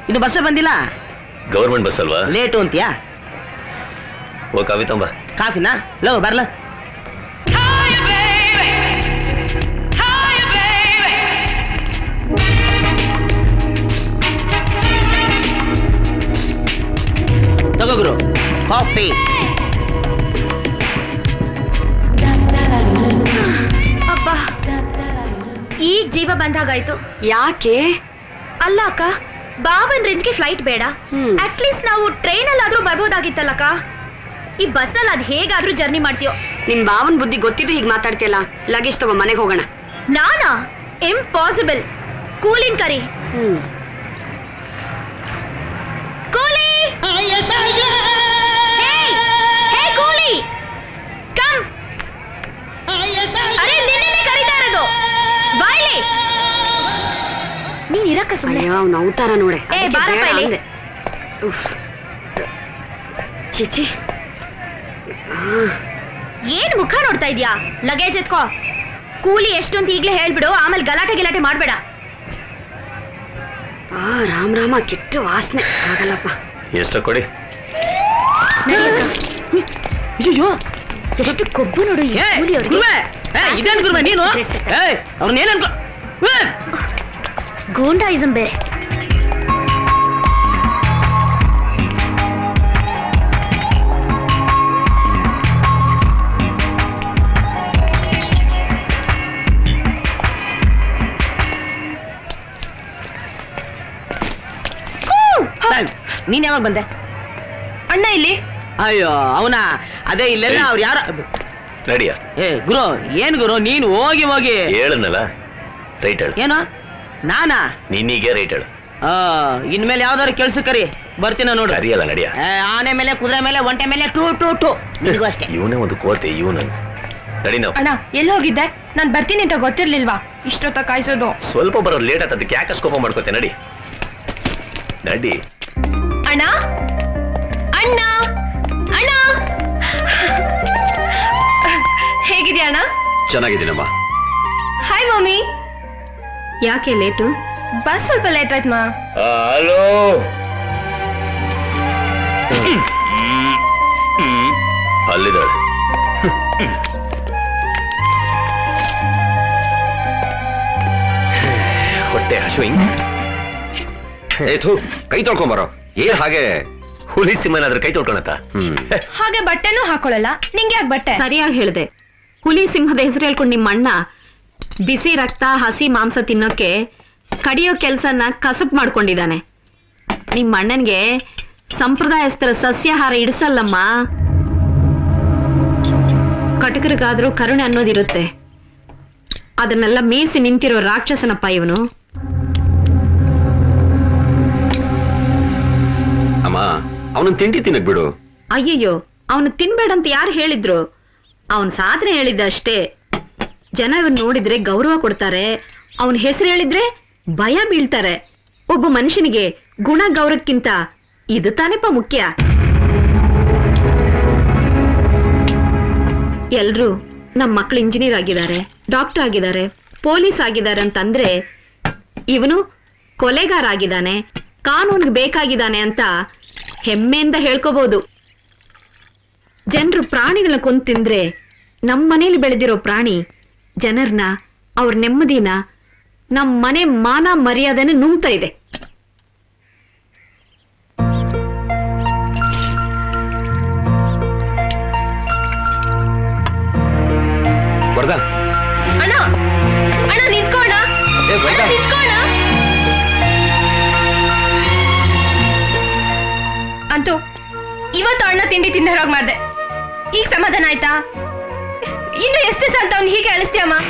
ಇನ್ನು ಬಸ್ಸೇ ಬಂದಿಲ್ಲ ಗೌರ್ಮೆಂಟ್ ಬಸ್ ಅಲ್ವಾ ಲೇಟು ಅಂತೀಯಾ ಓ ಕವಿತಂಬ ಕಾಫಿನಾ ಲೋ ಬರ್ಲ ತಗೋ ಗುರು ಕಾಫಿ ಅಬ್ಬಾ ಈಗ ಜೀವ ಬಂದಾಗಾಯ್ತು ಯಾಕೆ ಅಲ್ಲ ಅಕ್ಕ ಬಾಬನ್ ರೇಂಜ್ಗೆ ಫ್ಲೈಟ್ ಬೇಡ ಹ್ಮ್. ಅಟ್ಲೀಸ್ಟ್ ನಾವು ಟ್ರೈನಲ್ಲಾದ್ರೂ ಬರ್ಬೋದಾಗಿತ್ತಲ್ಲಕ್ಕ ಈ ಬಸ್ನಲ್ಲಿ ಅದ್ ಹೇಗಾದ್ರೂ ಜರ್ನಿ ಮಾಡ್ತೀಯೋ ನಿನ್ ಭಾವನ್ ಬುದ್ಧಿ ಗೊತ್ತಿದ್ದು ಹೀಗ್ ಮಾತಾಡ್ತಿಯಲ್ಲ ಲಗೇಜ್ ತಗೋ ಮನೆಗೆ ಹೋಗೋಣ ನಾನಾ ಇಂಪಾಸಿಬಲ್ ಕೂಲಿನ್ ಕರಿ ಹ್ಮ್ ಕೂಲಿ Hey! Hey, ಕೂಲಿ ಕಮ್ ಅರೆ ನಿನ್ನೆ ಕರೀತಾ ಇರೋದು ಬಾಯ್ಲಿ ನೀನ್ ಇರಕ್ಕ ಸುಮ್ಮನೆ ಅಯ್ಯೋ ಅವ್ನ ಅವತಾರ ನೋಡೆ ಏ, ಅದಕ್ಕೆ ಬಾರಪ್ಪ ಬೇಡ ಇಲ್ಲಿ. ಅಂದೆ. ಉಫ್. ಚಿಚಿ ಏನ್ ಮುಖ ನೋಡ್ತಾ ಇದ್ಯಾ ಲಗೇಜ್ ಎತ್ಕೋ ಕೂಲಿ ಎಷ್ಟು ಅಂತ ಈಗ್ಲೇ ಹೇಳ್ಬಿಡು ಆಮೇಲೆ ಗಲಾಟೆ ಗಿಲಾಟೆ ಮಾಡ್ಬೇಡ ಆ ರಾಮ್ ರಾಮ ಕೆಟ್ಟ ವಾಸನೆ ಆಗಲ್ಲಪ್ಪ ಎಷ್ಟೋ ಕೊಡಿ ಅಯ್ಯೋ ಎಷ್ಟು ಕೊಬ್ಬು ನೋಡು ಈ ಏ ಕೂಲಿ ಅವ್ರಿಗೆ. ಗುರುವೆ ಏ ಇದೇನು ಗುರುವೆ ನೀನು Dress set. ಏಯ್ ಅವ್ರನ್ನ ಏನು ಅನ್ಕೊ ಏ, ಗೂಂಡಾಯಿಸಂ ಬೇರೆ ಏಯ್, ನೀನ್ ಯಾವಾಗ ಬಂದೆ ಅಣ್ಣ ಇಲ್ಲಿ ಅಯ್ಯೋ ಅವನ ಅದೇ ಇಲ್ಲೆಲ್ಲ ಅವ್ರು ಯಾರ ನಡಿಯ ಏ ಗುರು ಏನ್ ಗುರು ನೀನು ಹೋಗಿ ಹೋಗಿ ಹೇಳನಲ್ಲ ರೈಟ್ ಹೇಳು ಏನು ನಾನಾ ನಿನ್ನೀಗೆ ರೈಟ್ ಹೇಳು ಆ ಇನ್ಮೇಲೆ ಯಾವ್ದಾದ್ರು ಕೆಲ್ಸ ಕರಿ ಬರ್ತೀನ ನೋಡ್ರಿ ಕರಿಯಲ್ಲ ನಡಿಯ ಏ, ಆನೆ ಮೇಲೆ ಕುದುರೆ ಮೇಲೆ ಒಂಟೆ ಮೇಲೆ ಟೂ ಟೂ ಟೂ ನಿನಗೂ ಅಷ್ಟೇ ಇವನೇ ಒಂದು ಕೋತೆ ಇವನು ನಡಿ ನಾವು ಅಣ್ಣ ಎಲ್ಲಿ ಹೋಗಿದ್ದೆ ನಾನ್ ಬರ್ತೀನಿ ಅಂತ ಗೊತ್ತಿರ್ಲಿಲ್ವಾ ಇಷ್ಟೊತ್ತ ಕಾಯಿಸೋದು ಸ್ವಲ್ಪ ಬರೋದು ಲೇಟ್ ಆತದ ಯಾಕೆ ಸ್ಕೋಪ ಮಾಡ್ಕೋತೆ ನಡಿ ನಡಿ ಅಣ್ಣ ಅಣ್ಣ ಅಣ್ಣ ಹೇಗಿದ್ಯಾ ಅಣ್ಣ ಚೆನ್ನಾಗಿದ್ದೀನಮ್ಮ ಹಾಯ್ ಮಮ್ಮಿ ಯಾಕೆ ಲೇಟು ಬಸ್ ಸ್ವಲ್ಪ ಲೇಟ್ ಆಯ್ತು ಮಾ ಹಲೋ ಅಲ್ಲಿದ್ದಾಳೆ ಹೊಟ್ಟೆ ಹಸು ಹಿಂಗ್ ಏ ಥೂ ಕೈ ತೊಳ್ಕೊಂಬರೋ ಏನ್ ಹಾಗೆ ಹುಲಿ ಸಿಂಹನಾದ್ರೆ ಕೈ ತೊಳ್ಕೊಳತ್ತ ಹ್ಮ್ ಹಾಗೆ ಬಟ್ಟೆನೂ ಹಾಕೊಳಲ್ಲ ನಿಂಗೆ ಯಾಕೆ ಬಟ್ಟೆ ಸರಿಯಾಗಿ ಹೇಳ್ದೆ ಹುಲಿ ಸಿಂಹದ ಹೆಸರು ಹೇಳ್ಕೊಂಡು ನಿಮ್ಮ ಅಣ್ಣ ಬಿಸಿ ರಕ್ತ ಹಸಿ ಮಾಂಸ ತಿನ್ನೋಕೆ ಕಡಿಯೋ ಕೆಲ್ಸನ ಕಸಬ್ ಮಾಡ್ಕೊಂಡಿದ್ದಾನೆ ನಿಮ್ಮ ಅಣ್ಣನ್ಗೆ ಸಂಪ್ರದಾಯಸ್ಥರ ಸಸ್ಯಾಹಾರ ಇಡಿಸಲ್ಲಮ್ಮ ಕಟಕರಿಗಾದ್ರೂ ಕರುಣೆ ಅನ್ನೋದಿರುತ್ತೆ ಅದನ್ನೆಲ್ಲ ಮೀಸಿ ನಿಂತಿರೋ ರಾಕ್ಷಸನಪ್ಪ ಇವನು ಅಮ್ಮ ಅವನನ್ನ ತಿಂಡಿ ತಿನ್ನಕ್ ಬಿಡು ಅಯ್ಯಯ್ಯೋ ಅವನು ತಿನ್ಬೇಡಂತ ಯಾರು ಹೇಳಿದ್ರು ಅವನ್ ಸಾಧನೆ ಹೇಳಿದ್ದ ಅಷ್ಟೇ ಜನ ಇವನ್ ನೋಡಿದ್ರೆ ಗೌರವ ಕೊಡ್ತಾರೆ ಅವನ ಹೆಸರು ಹೇಳಿದ್ರೆ ಭಯ ಬೀಳ್ತಾರೆ ಒಬ್ಬ ಮನುಷ್ಯನಿಗೆ ಗುಣ ಗೌರವಕ್ಕಿಂತ ಇದು ತಾನೇಪ ಮುಖ್ಯ ಎಲ್ರು ನಮ್ಮ ಮಕ್ಕಳು ಇಂಜಿನಿಯರ್ ಆಗಿದ್ದಾರೆ ಡಾಕ್ಟರ್ ಆಗಿದ್ದಾರೆ ಪೊಲೀಸ್ ಆಗಿದ್ದಾರೆ ಅಂತಂದ್ರೆ ಇವನು ಕೊಲೆಗಾರ ಆಗಿದ್ದಾನೆ ಕಾನೂನಿಗೆ ಬೇಕಾಗಿದ್ದಾನೆ ಅಂತ ಹೆಮ್ಮೆಯಿಂದ ಹೇಳ್ಕೋಬಹುದು ಜನರು ಪ್ರಾಣಿಗಳನ್ನ ಕೊಂದು ತಿಂದ್ರೆ ನಮ್ಮ ಮನೇಲಿ ಬೆಳೆದಿರೋ ಪ್ರಾಣಿ ಜನರನ್ನ ಅವ್ರ ನೆಮ್ಮದಿನ ನಮ್ಮ ಮನೆ ಮಾನ ಮರ್ಯಾದೆನ ನುಂಗ್ತಾ ಇದೆ ವರ್ಧನ್ ಅಣ್ಣ ಅಣ್ಣ ನಿಂತ್ಕೋಣ ಏ, ಬೈದ. ನಿಂತ್ಕೋಣ ಅಂತೂ ಇವತ್ತು ಅಣ್ಣ ತಿಂಡಿ ತಿಂದರಾಗ್ ಮಾಡ್ದೆ ಈಗ ಸಮಾಧಾನ ಆಯ್ತಾ ಇನ್ನು ಎಷ್ಟು ದಿವಸ ಅಂತ ಅವ್ನು ಹೀಗೆ ಅಳಿಸ್ತೀಯಮ್ಮ